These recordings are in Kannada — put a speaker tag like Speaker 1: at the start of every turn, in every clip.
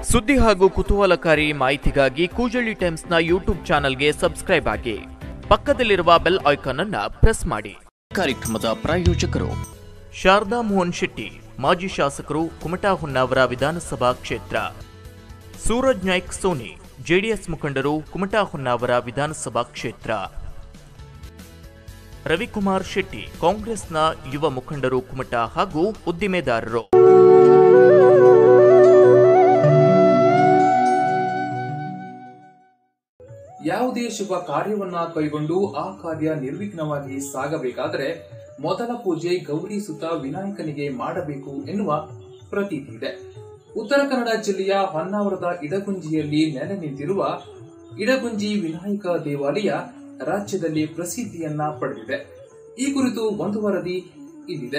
Speaker 1: ಸುದ್ದಿ ಹಾಗೂ ಕುತೂಹಲಕಾರಿ ಮಾಹಿತಿಗಾಗಿ ಕೂಜಳ್ಳಿ ಟೈಮ್ಸ್ನ ಯೂಟ್ಯೂಬ್ ಚಾನಲ್ಗೆ ಸಬ್ಸ್ಕ್ರೈಬ್ ಆಗಿ ಪಕ್ಕದಲ್ಲಿರುವ ಬೆಲ್ ಐಕಾನ್ ಅನ್ನ ಪ್ರೆಸ್ ಮಾಡಿ ಕಾರ್ಯಕ್ರಮದ ಪ್ರಾಯೋಜಕರು ಶಾರದಾ ಮೋಹನ್ ಶೆಟ್ಟಿ ಮಾಜಿ ಶಾಸಕರು ಕುಮಟಾ ಹೊನ್ನಾವರ ವಿಧಾನಸಭಾ ಕ್ಷೇತ್ರ ಸೂರಜ್ ನಾಯ್ಕ್ ಸೋನಿ ಜೆಡಿಎಸ್ ಮುಖಂಡರು ಕುಮಟಾ ಹೊನ್ನಾವರ ವಿಧಾನಸಭಾ ಕ್ಷೇತ್ರ ರವಿಕುಮಾರ್ ಶೆಟ್ಟಿ ಕಾಂಗ್ರೆಸ್ನ ಯುವ ಮುಖಂಡರು ಕುಮಟಾ ಹಾಗೂ ಉದ್ದಿಮೆದಾರರು
Speaker 2: ಯಾವುದೇ ಶುಭ ಕಾರ್ಯವನ್ನ ಕೈಗೊಂಡು ಆ ಕಾರ್ಯ ನಿರ್ವಿಘ್ನವಾಗಿ ಸಾಗಬೇಕಾದರೆ ಮೊದಲ ಪೂಜೆ ಗೌರಿ ಸುತ ವಿನಾಯಕನಿಗೆ ಮಾಡಬೇಕು ಎನ್ನುವ ಪ್ರತೀತಿ ಇದೆ ಉತ್ತರ ಕನ್ನಡ ಜಿಲ್ಲೆಯ ಹೊನ್ನಾವರದ ಇಡಗುಂಜಿಯಲ್ಲಿ ನೆಲೆ ನಿಂತಿರುವ ಇಡಗುಂಜಿ ವಿನಾಯಕ ದೇವಾಲಯ ರಾಜ್ಯದಲ್ಲಿ ಪ್ರಸಿದ್ಧಿಯನ್ನ ಪಡೆದಿದೆ ಈ ಕುರಿತು ಒಂದು ವರದಿ ಇಲ್ಲಿದೆ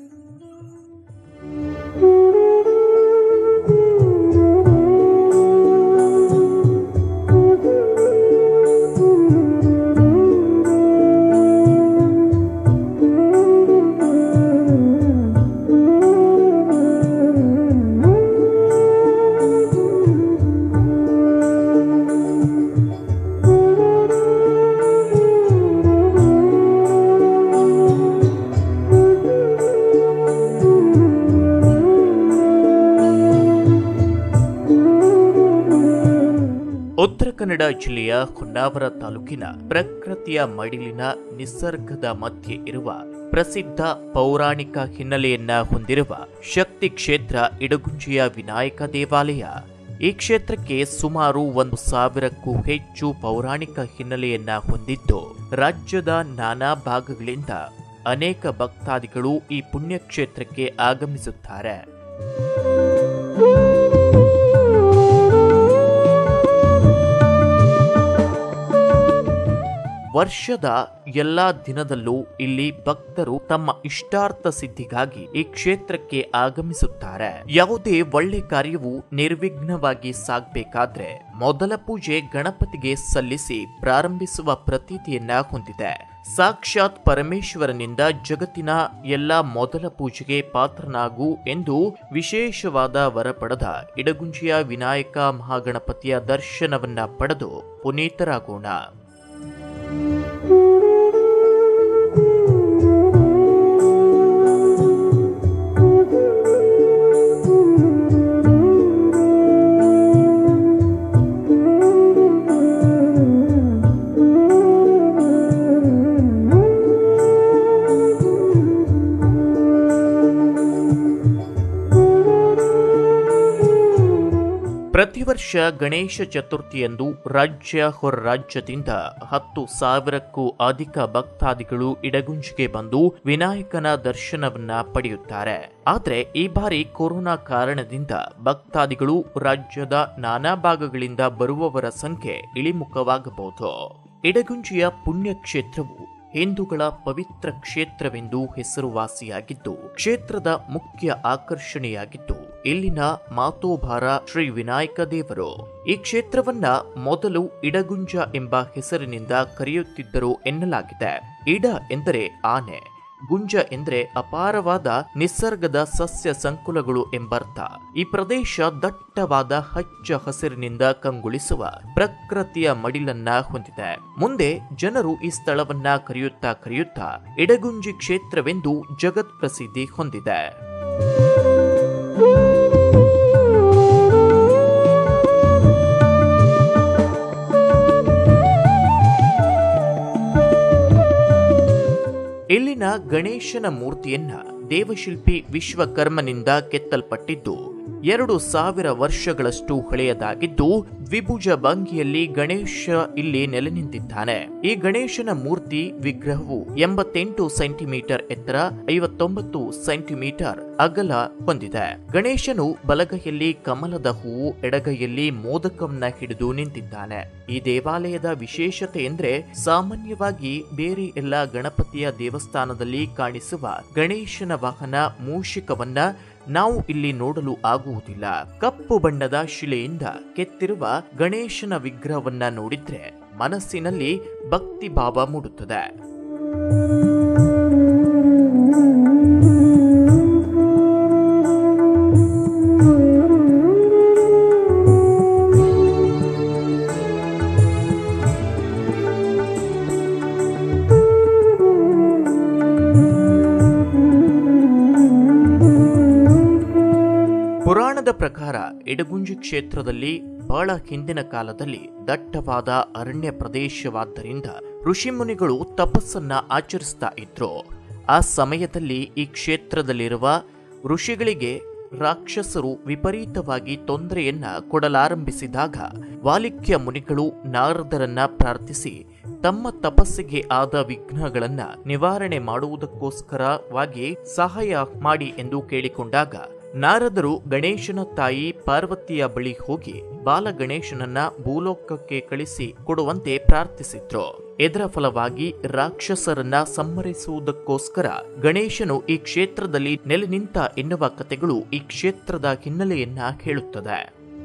Speaker 1: ಉತ್ತರ ಕನ್ನಡ ಜಿಲ್ಲೆಯ ಹೊನ್ನಾವರ ತಾಲೂಕಿನ ಪ್ರಕೃತಿಯ ಮಡಿಲಿನ ನಿಸರ್ಗದ ಮಧ್ಯೆ ಇರುವ ಪ್ರಸಿದ್ಧ ಪೌರಾಣಿಕ ಹಿನ್ನೆಲೆಯನ್ನ ಹೊಂದಿರುವ ಶಕ್ತಿ ಕ್ಷೇತ್ರ ಇಡಗುಂಜಿಯ ವಿನಾಯಕ ದೇವಾಲಯ ಈ ಕ್ಷೇತ್ರಕ್ಕೆ ಸುಮಾರು ಒಂದು ಸಾವಿರಕ್ಕೂ ಹೆಚ್ಚು ಪೌರಾಣಿಕ ಹಿನ್ನೆಲೆಯನ್ನ ಹೊಂದಿದ್ದು ರಾಜ್ಯದ ನಾನಾ ಭಾಗಗಳಿಂದ ಅನೇಕ ಭಕ್ತಾದಿಗಳು ಈ ಪುಣ್ಯಕ್ಷೇತ್ರಕ್ಕೆ ಆಗಮಿಸುತ್ತಾರೆ ವರ್ಷದ ಎಲ್ಲಾ ದಿನದಲ್ಲೂ ಇಲ್ಲಿ ಭಕ್ತರು ತಮ್ಮ ಇಷ್ಟಾರ್ಥ ಸಿದ್ಧಿಗಾಗಿ ಈ ಕ್ಷೇತ್ರಕ್ಕೆ ಆಗಮಿಸುತ್ತಾರೆ ಯಾವುದೇ ಒಳ್ಳೆ ಕಾರ್ಯವು ನಿರ್ವಿಘ್ನವಾಗಿ ಸಾಗಬೇಕಾದ್ರೆ ಮೊದಲ ಪೂಜೆ ಗಣಪತಿಗೆ ಸಲ್ಲಿಸಿ ಪ್ರಾರಂಭಿಸುವ ಪ್ರತೀತಿಯನ್ನ ಹೊಂದಿದೆ ಸಾಕ್ಷಾತ್ ಪರಮೇಶ್ವರನಿಂದ ಜಗತ್ತಿನ ಎಲ್ಲ ಮೊದಲ ಪೂಜೆಗೆ ಪಾತ್ರನಾಗು ಎಂದು ವಿಶೇಷವಾದ ವರ ಪಡೆದ ಇಡಗುಂಜಿಯ ವಿನಾಯಕ ಮಹಾಗಣಪತಿಯ ದರ್ಶನವನ್ನ ಪಡೆದು ಪುನೀತರಾಗೋಣ ಪ್ರತಿ ವರ್ಷ ಗಣೇಶ ಚತುರ್ಥಿಯಂದು ರಾಜ್ಯ ಹೊರ ರಾಜ್ಯದಿಂದ ಹತ್ತು ಸಾವಿರಕ್ಕೂ ಅಧಿಕ ಭಕ್ತಾದಿಗಳು ಇಡಗುಂಜಿಗೆ ಬಂದು ವಿನಾಯಕನ ದರ್ಶನವನ್ನ ಪಡೆಯುತ್ತಾರೆ ಆದ್ರೆ ಈ ಬಾರಿ ಕೊರೋನಾ ಕಾರಣದಿಂದ ಭಕ್ತಾದಿಗಳು ರಾಜ್ಯದ ನಾನಾ ಭಾಗಗಳಿಂದ ಬರುವವರ ಸಂಖ್ಯೆ ಇಳಿಮುಖವಾಗಬಹುದು ಇಡಗುಂಜಿಯ ಪುಣ್ಯ ಕ್ಷೇತ್ರವು ಹಿಂದೂಗಳ ಪವಿತ್ರ ಕ್ಷೇತ್ರವೆಂದು ಹೆಸರುವಾಸಿಯಾಗಿದ್ದು ಕ್ಷೇತ್ರದ ಮುಖ್ಯ ಆಕರ್ಷಣೆಯಾಗಿದ್ದು ಇಲ್ಲಿನ ಮಾತೋಭಾರ ಶ್ರೀ ವಿನಾಯಕ ದೇವರು ಈ ಕ್ಷೇತ್ರವನ್ನ ಮೊದಲು ಇಡಗುಂಜ ಎಂಬ ಹೆಸರಿನಿಂದ ಕರೆಯುತ್ತಿದ್ದರು ಎನ್ನಲಾಗಿದೆ ಇಡ ಎಂದರೆ ಆನೆ ಗುಂಜ ಎಂದರೆ ಅಪಾರವಾದ ನಿಸರ್ಗದ ಸಸ್ಯ ಸಂಕುಲಗಳು ಎಂಬರ್ಥ ಈ ಪ್ರದೇಶ ದಟ್ಟವಾದ ಹಚ್ಚ ಹಸಿರಿನಿಂದ ಕಂಗೊಳಿಸುವ ಪ್ರಕೃತಿಯ ಮಡಿಲನ್ನ ಹೊಂದಿದೆ ಮುಂದೆ ಜನರು ಈ ಸ್ಥಳವನ್ನ ಕರೆಯುತ್ತಾ ಕರೆಯುತ್ತಾ ಇಡಗುಂಜಿ ಕ್ಷೇತ್ರವೆಂದು ಜಗತ್ ಪ್ರಸಿದ್ಧಿ ಹೊಂದಿದೆ ಇಲ್ಲಿನ ಗಣೇಶನ ಮೂರ್ತಿಯನ್ನ ದೇವಶಿಲ್ಪಿ ವಿಶ್ವಕರ್ಮನಿಂದ ಕೆತ್ತಲ್ಪಟ್ಟಿದ್ದು ಎರಡು ಸಾವಿರ ವರ್ಷಗಳಷ್ಟು ಹಳೆಯದಾಗಿದ್ದು ದ್ವಿಭುಜ ಭಂಗಿಯಲ್ಲಿ ಗಣೇಶ ಇಲ್ಲಿ ನೆಲೆ ನಿಂತಿದ್ದಾನೆ ಈ ಗಣೇಶನ ಮೂರ್ತಿ ವಿಗ್ರಹವು ಎಂಬತ್ತೆಂಟು ಸೆಂಟಿಮೀಟರ್ ಎತ್ತರ ಐವತ್ತೊಂಬತ್ತು ಸೆಂಟಿಮೀಟರ್ ಅಗಲ ಹೊಂದಿದೆ ಗಣೇಶನು ಬಲಗೈಯಲ್ಲಿ ಕಮಲದ ಹೂವು ಎಡಗೈಯಲ್ಲಿ ಮೋದಕಂನ ಹಿಡಿದು ನಿಂತಿದ್ದಾನೆ ಈ ದೇವಾಲಯದ ವಿಶೇಷತೆ ಎಂದ್ರೆ ಸಾಮಾನ್ಯವಾಗಿ ಬೇರೆ ಎಲ್ಲ ಗಣಪತಿಯ ದೇವಸ್ಥಾನದಲ್ಲಿ ಕಾಣಿಸುವ ಗಣೇಶನ ವಾಹನ ಮೂಷಿಕವನ್ನ ನಾವು ಇಲ್ಲಿ ನೋಡಲು ಆಗುವುದಿಲ್ಲ ಕಪ್ಪು ಬಣ್ಣದ ಶಿಲೆಯಿಂದ ಕೆತ್ತಿರುವ ಗಣೇಶನ ವಿಗ್ರಹವನ್ನ ನೋಡಿದ್ರೆ ಮನಸ್ಸಿನಲ್ಲಿ ಭಕ್ತಿ ಭಾವ ಮೂಡುತ್ತದೆ ಪುರಾಣದ ಪ್ರಕಾರ ಇಡಗುಂಜಿ ಕ್ಷೇತ್ರದಲ್ಲಿ ಬಹಳ ಹಿಂದಿನ ಕಾಲದಲ್ಲಿ ದಟ್ಟವಾದ ಅರಣ್ಯ ಪ್ರದೇಶವಾದ್ದರಿಂದ ಋಷಿಮುನಿಗಳು ತಪಸ್ಸನ್ನ ಆಚರಿಸ್ತಾ ಇದ್ರು ಆ ಸಮಯದಲ್ಲಿ ಈ ಕ್ಷೇತ್ರದಲ್ಲಿರುವ ಋಷಿಗಳಿಗೆ ರಾಕ್ಷಸರು ವಿಪರೀತವಾಗಿ ತೊಂದರೆಯನ್ನ ಕೊಡಲಾರಂಭಿಸಿದಾಗ ವಾಲಿಕ್ಯ ಮುನಿಗಳು ನಾರದರನ್ನ ಪ್ರಾರ್ಥಿಸಿ ತಮ್ಮ ತಪಸ್ಸಿಗೆ ಆದ ವಿಘ್ನಗಳನ್ನ ನಿವಾರಣೆ ಮಾಡುವುದಕ್ಕೋಸ್ಕರವಾಗಿ ಸಹಾಯ ಮಾಡಿ ಎಂದು ಕೇಳಿಕೊಂಡಾಗ ನಾರದರು ಗಣೇಶನ ತಾಯಿ ಪಾರ್ವತಿಯ ಬಳಿ ಹೋಗಿ ಬಾಲ ಗಣೇಶನನ್ನ ಭೂಲೋಕಕ್ಕೆ ಕಳಿಸಿ ಕೊಡುವಂತೆ ಪ್ರಾರ್ಥಿಸಿದ್ರು ಇದರ ಫಲವಾಗಿ ರಾಕ್ಷಸರನ್ನ ಸಂಹರಿಸುವುದಕ್ಕೋಸ್ಕರ ಗಣೇಶನು ಈ ಕ್ಷೇತ್ರದಲ್ಲಿ ನೆಲೆ ನಿಂತ ಎನ್ನುವ ಕಥೆಗಳು ಈ ಕ್ಷೇತ್ರದ ಹಿನ್ನೆಲೆಯನ್ನ ಹೇಳುತ್ತದೆ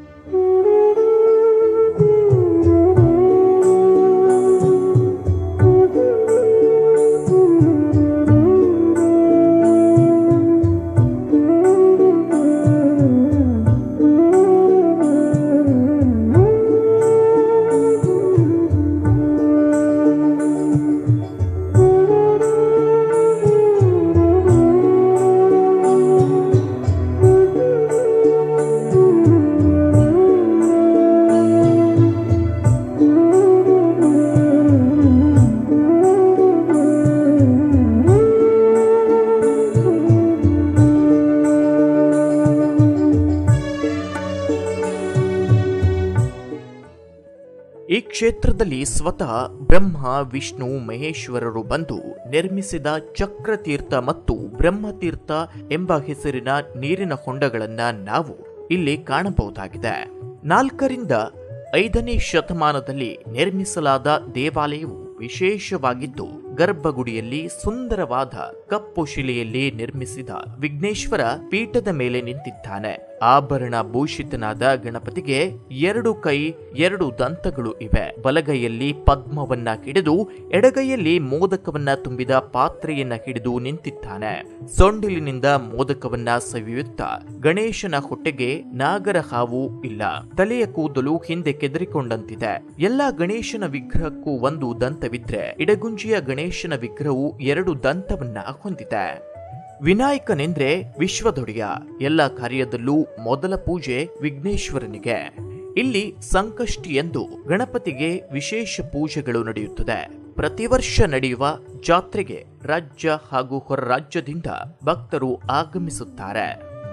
Speaker 1: ಈ ಕ್ಷೇತ್ರದಲ್ಲಿ ಸ್ವತಃ ಬ್ರಹ್ಮ ವಿಷ್ಣು ಮಹೇಶ್ವರರು ಬಂದು ನಿರ್ಮಿಸಿದ ಚಕ್ರತೀರ್ಥ ಮತ್ತು ಬ್ರಹ್ಮತೀರ್ಥ ಎಂಬ ಹೆಸರಿನ ನೀರಿನ ಹೊಂಡಗಳನ್ನ ನಾವು ಇಲ್ಲಿ ಕಾಣಬಹುದಾಗಿದೆ ನಾಲ್ಕರಿಂದ ಐದನೇ ಶತಮಾನದಲ್ಲಿ ನಿರ್ಮಿಸಲಾದ ದೇವಾಲಯವು ವಿಶೇಷವಾಗಿದ್ದು ಗರ್ಭಗುಡಿಯಲ್ಲಿ ಸುಂದರವಾದ ಕಪ್ಪು ಶಿಲೆಯಲ್ಲಿ ನಿರ್ಮಿಸಿದ ವಿಘ್ನೇಶ್ವರ ಪೀಠದ ಮೇಲೆ ನಿಂತಿದ್ದಾನೆ ಆಭರಣ ಭೂಷಿತನಾದ ಗಣಪತಿಗೆ ಎರಡು ಕೈ ಎರಡು ದಂತಗಳು ಇವೆ ಬಲಗೈಯಲ್ಲಿ ಪದ್ಮವನ್ನ ಹಿಡಿದು ಎಡಗೈಯಲ್ಲಿ ಮೋದಕವನ್ನ ತುಂಬಿದ ಪಾತ್ರೆಯನ್ನ ಹಿಡಿದು ನಿಂತಿದ್ದಾನೆ ಸೊಂಡಿಲಿನಿಂದ ಮೋದಕವನ್ನ ಸವಿಯುತ್ತಾ ಗಣೇಶನ ಹೊಟ್ಟೆಗೆ ನಾಗರ ಹಾವು ಇಲ್ಲ ತಲೆಯ ಕೂದಲು ಹಿಂದೆ ಕೆದರಿಕೊಂಡಂತಿದೆ ಎಲ್ಲಾ ಗಣೇಶನ ವಿಗ್ರಹಕ್ಕೂ ಒಂದು ದಂತವಿದ್ರೆ ಇಡಗುಂಜಿಯ ಗಣೇಶನ ವಿಗ್ರಹವು ಎರಡು ದಂತವನ್ನ ಹೊಂದಿದೆ ವಿನಾಯಕನೆಂದ್ರೆ ವಿಶ್ವದೊಡೆಯ ಎಲ್ಲ ಕಾರ್ಯದಲ್ಲೂ ಮೊದಲ ಪೂಜೆ ವಿಘ್ನೇಶ್ವರನಿಗೆ ಇಲ್ಲಿ ಸಂಕಷ್ಟಿ ಎಂದು ಗಣಪತಿಗೆ ವಿಶೇಷ ಪೂಜೆಗಳು ನಡೆಯುತ್ತದೆ ಪ್ರತಿ ವರ್ಷ ನಡೆಯುವ ಜಾತ್ರೆಗೆ ರಾಜ್ಯ ಹಾಗೂ ಹೊರ ರಾಜ್ಯದಿಂದ ಭಕ್ತರು ಆಗಮಿಸುತ್ತಾರೆ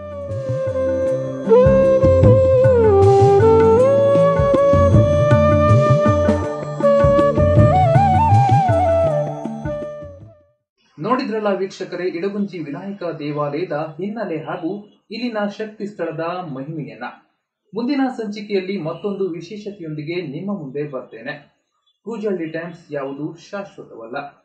Speaker 2: ನೋಡಿದ್ರಲ್ಲ ವೀಕ್ಷಕರೇ ಇಡಗುಂಜಿ ವಿನಾಯಕ ದೇವಾಲಯದ ಹಿನ್ನೆಲೆ ಹಾಗೂ ಇಲ್ಲಿನ ಶಕ್ತಿ ಸ್ಥಳದ ಮಹಿಮೆಯನ್ನ ಮುಂದಿನ ಸಂಚಿಕೆಯಲ್ಲಿ ಮತ್ತೊಂದು ವಿಶೇಷತೆಯೊಂದಿಗೆ ನಿಮ್ಮ ಮುಂದೆ ಬರ್ತೇನೆ ಕೂಜಳ್ಳಿ ಟೈಮ್ಸ್ ಯಾವುದು ಶಾಶ್ವತವಲ್ಲ